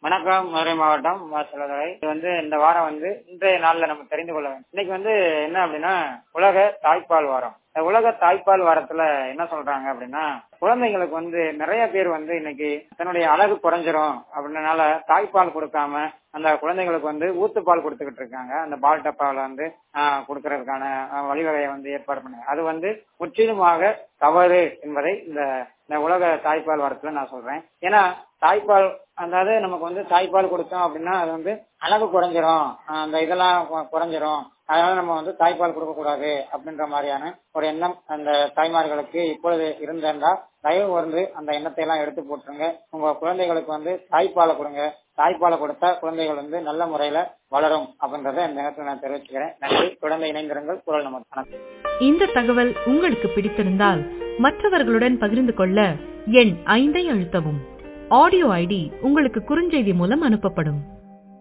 வணக்கம் மதுரை மாவட்டம் வாசலதுறை இது வந்து இந்த வாரம் வந்து இன்றைய நாள்ல நம்ம தெரிந்து கொள்ள வேண்டும் இன்னைக்கு வந்து என்ன அப்படின்னா உலக தாய்ப்பால் வாரம் இந்த உலக தாய்ப்பால் வாரத்துல என்ன சொல்றாங்க அப்படின்னா குழந்தைங்களுக்கு வந்து நிறைய பேர் வந்து இன்னைக்கு தன்னுடைய அழகு குறைஞ்சிரும் அப்படின்றனால தாய்ப்பால் கொடுக்காம அந்த குழந்தைங்களுக்கு வந்து ஊத்துப்பால் கொடுத்துக்கிட்டு இருக்காங்க அந்த பால் டப்பாவில வந்து ஆஹ், கொடுக்கறதுக்கான ஆஹ், வழிவகையை வந்து ஏற்பாடு பண்ணுங்க அது வந்து முற்றிலுமாக தவறு என்பதை இந்த இந்த உலக தாய்ப்பால் வாரத்துல நான் சொல்றேன் ஏன்னா தாய்ப்பால் அதாவது நமக்கு வந்து தாய்ப்பால் கொடுத்தோம் அப்படின்னா அது வந்து அழகு குறைஞ்சிரும் ஆஹ், அந்த இதெல்லாம் கு- குறைஞ்சிரும் அதனால நம்ம வந்து தாய்ப்பால் கொடுக்க கூடாது அப்படின்ற மாதிரியான ஒரு எண்ணம் அந்த தாய்மார்களுக்கு இப்பொழுது இருந்திருந்தா தயவு வந்து அந்த எண்ணத்தை எல்லாம் எடுத்து போட்டுருங்க உங்க குழந்தைகளுக்கு வந்து தாய்ப்பாலை கொடுங்க தாய்ப்பாலை கொடுத்தா குழந்தைகள் வந்து நல்ல முறையில வளரும் அப்படின்றத இந்த நேரத்தில் நான் தெரிவிச்சுக்கிறேன் நன்றி குழந்தை இணைந்திருங்கள் குரல் நமக்கு வணக்கம் இந்த தகவல் உங்களுக்கு பிடித்திருந்தால் மற்றவர்களுடன் பகிர்ந்து கொள்ள எண் ஐந்தை அழுத்தவும் ஆடியோ ஐடி உங்களுக்கு குறுஞ்செய்தி மூலம் அனுப்பப்படும்